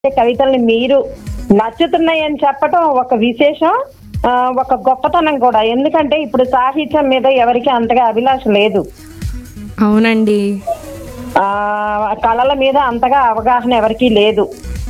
కవితల్ని మీరు నచ్చుతున్నాయని చెప్పటం ఒక విశేషం ఆ, ఒక గొప్పతనం కూడా ఎందుకంటే ఇప్పుడు సాహిత్యం మీద ఎవరికి అంతగా అభిలాష లేదు అవునండి ఆ కళల మీద అంతగా అవగాహన ఎవరికీ లేదు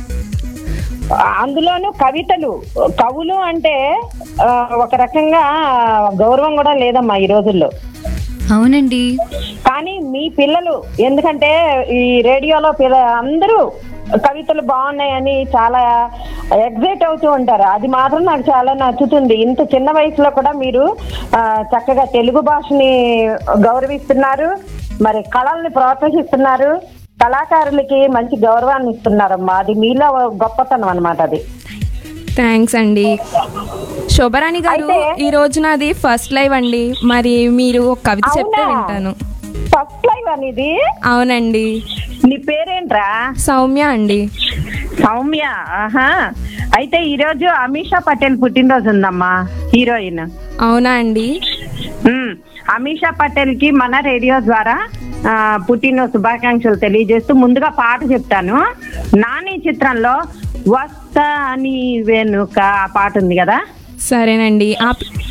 ఆ, అందులోనూ కవితలు కవులు అంటే ఆ, ఒక రకంగా గౌరవం కూడా లేదమ్మా ఈ రోజుల్లో అవునండి కానీ మీ పిల్లలు ఎందుకంటే ఈ రేడియోలో పిల్ల అందరూ కవితలు బాగున్నాయని చాలా ఎగ్జైట్ అవుతూ ఉంటారు అది మాత్రం నాకు చాలా నచ్చుతుంది ఇంత చిన్న వయసులో కూడా మీరు ఆ, చక్కగా తెలుగు భాషని గౌరవిస్తున్నారు మరి కళల్ని ప్రోత్సహిస్తున్నారు కళాకారులకి మంచి గౌరవాన్ని ఇస్తున్నారమ్మా అది మీలో గొప్పతనం అన్నమాట అది థ్యాంక్స్ అండి శోభరాణి గారు అయితే- ఈ రోజు నాది ఫస్ట్ లైవ్ అండి మరి మీరు ఒక కవిత చెప్తే అవునా? వింటాను ఫస్ట్ లైవ్ అనేది అవునండి నీ పేరేంట్రా సౌమ్య అండి సౌమ్య ఆహా అయితే ఈరోజు అమీషా పటేల్ పుట్టినరోజు ఉందమ్మా హీరోయిన్ అవునా అండి ఉమ్, అమీషా పటేల్ కి మన రేడియో ద్వారా ఆ, పుట్టినరోజు శుభాకాంక్షలు తెలియజేస్తూ ముందుగా పాట చెప్తాను నాని చిత్రంలో వస్తా నీ వెనుక ఆ పాట ఉంది కదా సరేనండి ఆ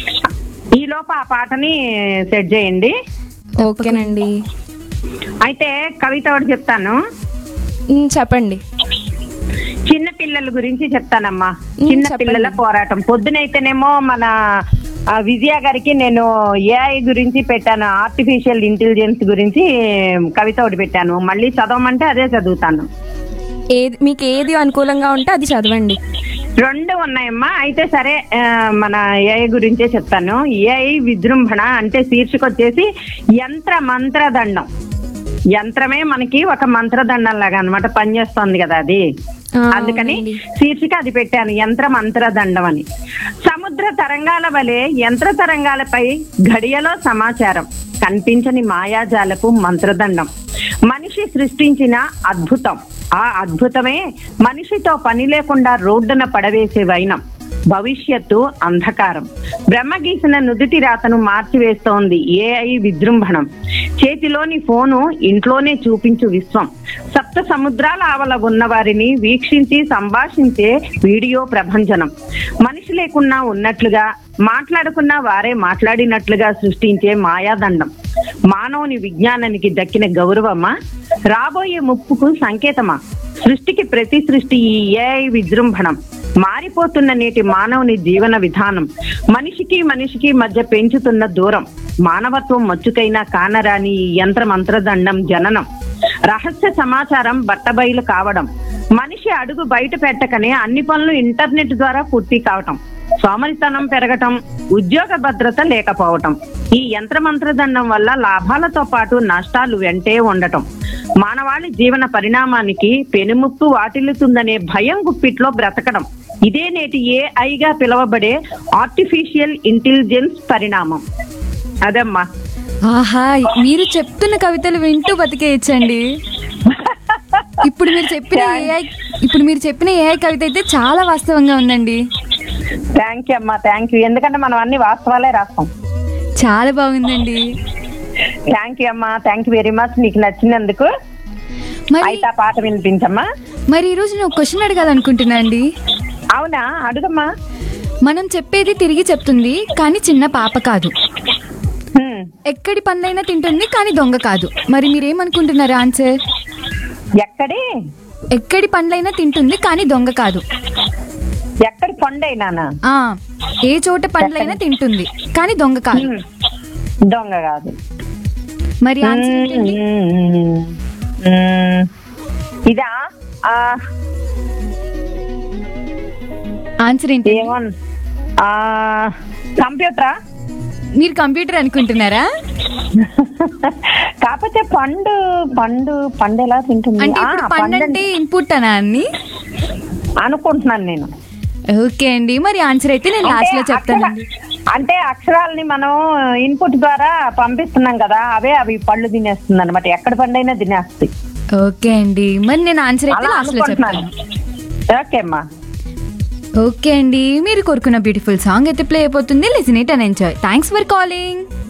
ఈ లోపు ఆ పాటని సెట్ చేయండి ఓకేనండి అయితే కవిత ఒకటి చెప్తాను ఉమ్, చెప్పండి చిన్న పిల్లల గురించి చెప్తానమ్మా ఉమ్, చిన్న చెప్పండి. పిల్లల పోరాటం పొద్దునైతేనేమో మన ఆ, విజయ గారికి నేను ఏఐ గురించి పెట్టాను ఆర్టిఫిషియల్ ఇంటెలిజెన్స్ గురించి కవిత ఒకటి పెట్టాను మళ్ళీ చదవమంటే అదే చదువుతాను ఏది మీకు ఏది అనుకూలంగా ఉంటే అది చదవండి రెండు ఉన్నాయమ్మా అయితే సరే ఆ, మన ఏఐ గురించే చెప్తాను ఏఐ విజృంభణ అంటే శీర్షిక వచ్చేసి యంత్ర మంత్రదండం యంత్రమే మనకి ఒక మంత్రదండం లాగా అనమాట పనిచేస్తోంది కదా అది ఆ, అందుకని అవునండి. శీర్షిక అది పెట్టాను యంత్ర మంత్రదండం అని సముద్ర తరంగాల వలె యంత్ర తరంగాలపై ఘడియలో సమాచారం కనిపించని మాయాజాలపు మంత్రదండం మనిషి సృష్టించిన అద్భుతం ఆ అద్భుతమే మనిషితో పని లేకుండా రోడ్డున పడవేసే వైనం భవిష్యత్తు అంధకారం బ్రహ్మ గీసిన నుదుటి రాతను మార్చివేస్తోంది ఏఐ విజృంభణం చేతిలోని ఫోను ఇంట్లోనే చూపించు విశ్వం సప్త సముద్రాల ఆవల ఉన్న వారిని వీక్షించి సంభాషించే వీడియో ప్రభంజనం మనిషి లేకున్నా ఉన్నట్లుగా మాట్లాడుకున్నా వారే మాట్లాడినట్లుగా సృష్టించే మాయాదండం మానవుని విజ్ఞానానికి దక్కిన గౌరవమా రాబోయే ముప్పుకు సంకేతమా సృష్టికి ప్రతి సృష్టి ఈ ఏఐ విజృంభణం మారిపోతున్న నేటి మానవుని జీవన విధానం మనిషికి మనిషికి మధ్య పెంచుతున్న దూరం మానవత్వం మచ్చుకైనా కానరాని ఈ యంత్ర మంత్రదండం జననం రహస్య సమాచారం బట్టబయలు కావడం మనిషి అడుగు బయట పెట్టకనే అన్ని పనులు ఇంటర్నెట్ ద్వారా పూర్తి కావటం సోమరితనం పెరగటం ఉద్యోగ భద్రత లేకపోవటం ఈ యంత్ర మంత్రదండం వల్ల లాభాలతో పాటు నష్టాలు వెంటే ఉండటం మానవాళి జీవన పరిణామానికి పెనుముప్పు వాటిల్లుతుందనే భయం గుప్పిట్లో బ్రతకడం ఇదే నేటి ఏఐగా పిలువబడే ఆర్టిఫిషియల్ ఇంటెలిజెన్స్ పరిణామం అదమ్మా ఆహా మీరు చెప్తున్న కవితలు వింటూ బతికేయచ్చండి ఇప్పుడు మీరు చెప్పిన ఏఐ ఇప్పుడు మీరు చెప్పిన ఏఐ కవిత అయితే చాలా వాస్తవంగా ఉందండి థ్యాంక్ యూ అమ్మా థ్యాంక్ యూ ఎందుకంటే మనం అన్ని వాస్తవాలే రాస్తాం చాలా బాగుందండి థ్యాంక్ యూ అమ్మా థ్యాంక్ యూ వెరీ మచ్ నీకు నచ్చినందుకు మరి అయితే ఆ పాట వినిపించమ్మా మరి ఈ రోజు నేను క్వశ్చన్ అడగాలనుకుంటున్నా అండి అవునా అడుగమ్మా మనం చెప్పేది తిరిగి చెప్తుంది కానీ చిన్న పాప కాదు హ్మ్. ఎక్కడి పనులైనా తింటుంది కానీ దొంగ కాదు మరి మీరేమనుకుంటున్నారు ఆన్సర్ ఎక్కడి ఎక్కడి పండ్లైనా తింటుంది కానీ దొంగ కాదు ఎక్కడి పండైనానా ఆ ఏ చోట పండ్లైనా తింటుంది కానీ దొంగ కాదు హ్మ్. దొంగ కాదు మరి ఆన్సర్ ఏంటండి హ్మ్. హ్మ్. ఇదా ఆ, ఆన్సర్ ఏంటి ఏమో ఆ, కంప్యూటరా మీరు కంప్యూటర్ అనుకుంటున్నారా కాకపోతే పండు పండు పండు ఎలా తింటుంది అంటే ఆ, ఇప్పుడు పండు పండు అంటే ఇన్పుట్ అనా అన్ని అనుకుంటున్నాను నేను ఓకే అండి మరి ఆన్సర్ అయితే నేను లాస్ట్ లో అంటే చెప్తానండి అక్షర- అంటే అక్షరాలని మనం ఇన్పుట్ ద్వారా పంపిస్తున్నాం కదా అవే అవి పళ్ళు తినేస్తుంది అనమాట ఎక్కడ పండైనా తినేస్తాయి ఓకే అండి మరి నేను ఆన్సర్ అయితే అలా లాస్ట్ లో అనుకుంటున్నాను చెప్తాను ఓకే అమ్మా ఓకే అండి మీరు కోరుకున్న బ్యూటిఫుల్ సాంగ్ అయితే ప్లే అయిపోతుంది listen it and enjoy thanks for calling